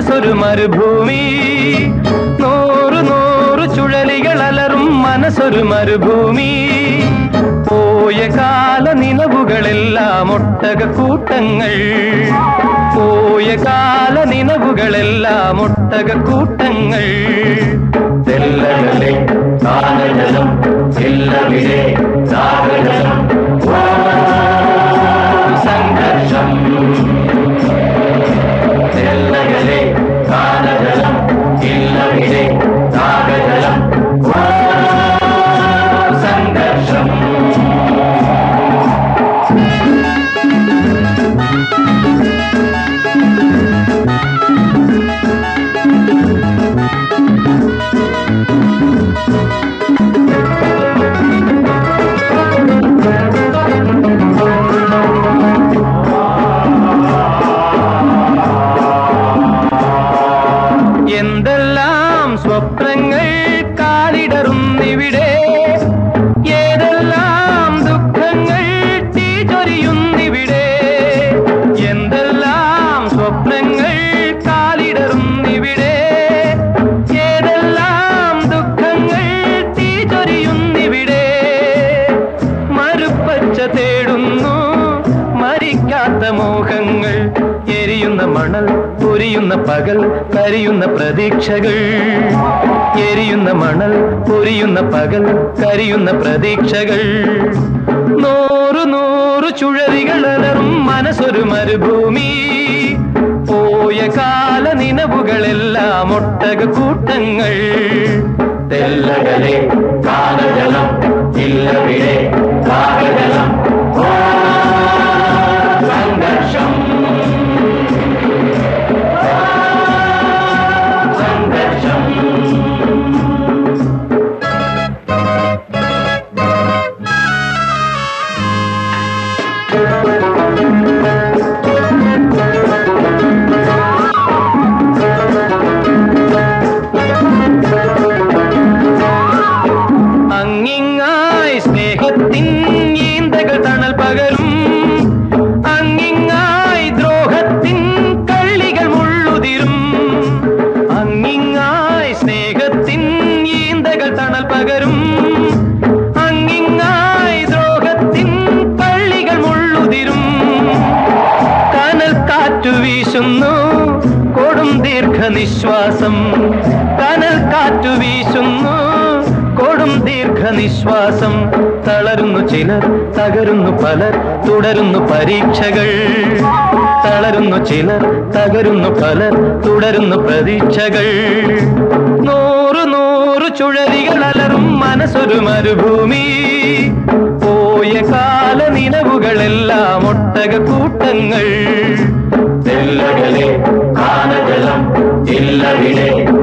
മനസ്സൊരു മരുഭൂമി നൂറ് നൂറ് ചുഴലികൾ അലറും മനസ്സൊരു മരുഭൂമി പോയ കാല നിലവുകളെല്ലാം ഒട്ടക കൂട്ടങ്ങൾ പോയ കാല നിലവുകളെല്ലാം ഒട്ടക കൂട്ടങ്ങൾ തെല്ലകളെ കാലജലം ചെല്ലവിടെ സാഗരം സംഘർഷം ചെല്ലകളെ കാലജലം ചെല്ലവിടെ സാഗരം സംഘർഷം എന്തെല്ലാം സ്വപ്നങ്ങൾ കാലിടറുന്നിവിടെ ഏതെല്ലാം ദുഃഖങ്ങൾ തീചൊരിയുന്നിവിടെ എന്തെല്ലാം സ്വപ്നങ്ങൾ കാലിടറുന്നിവിടെ ഏതെല്ലാം ദുഃഖങ്ങൾ തീചൊരിയുന്നിവിടെ മരുപ്പച്ച തേടുന്നു മരിക്കാത്ത മോഹങ്ങൾ എരിയുന്ന മണൽ പൊരിയുന്ന പകൽ കരിയുന്ന പ്രതീക്ഷകൾ എരിയുന്ന മണൽ പൊരിയുന്ന പകൽ കരിയുന്ന പ്രതീക്ഷകൾ നൂറ് നൂറ് ചുഴലികൾ അലറും മനസ്സൊരു മരുഭൂമി പോയ കാല നിലവുകളെല്ലാം ഒട്ടക കൂട്ടങ്ങൾ തെല്ലകലെ കാലജലം ഇല്ലവിടെ കാകജലം സംഘർഷം സംഘർഷം അങ്ങിങ്ങായി സ്നേഹത്തിൻ ഈന്തകൾ തണൽ പകരും അങ്ങിങ്ങായി ദ്രോഹത്തിൻ കള്ളികൾ മുള്ളുതിരും അങ്ങിങ്ങായി സ്നേഹത്തിൻ ഈന്തകൾ തണൽ പകരും അങ്ങിങ്ങായി ദ്രോഹത്തിൻ കള്ളികൾ മുള്ളുതിരും കനൽ കാറ്റു വീശുന്നു കൊടും ദീർഘനിശ്വാസം കനൽ കാറ്റു വീശുന്നു കൊടും ദീർഘനിശ്വാസം തളരുന്നു ചിലർ തകരുന്നു പലർ തുടരുന്നു പരീക്ഷകൾ തളരുന്നു ചിലർ തകരുന്നു പലർ തുടരുന്നു പ്രതീക്ഷകൾ നൂറ് നൂറ് ചുഴലികൾ അലറും മനസ്സൊരു മരുഭൂമി പോയ കാല നിലവുകളെല്ലാം ഒട്ടക കൂട്ടങ്ങൾ തെല്ലകലെ കാലജലം ഇല്ലവിടെ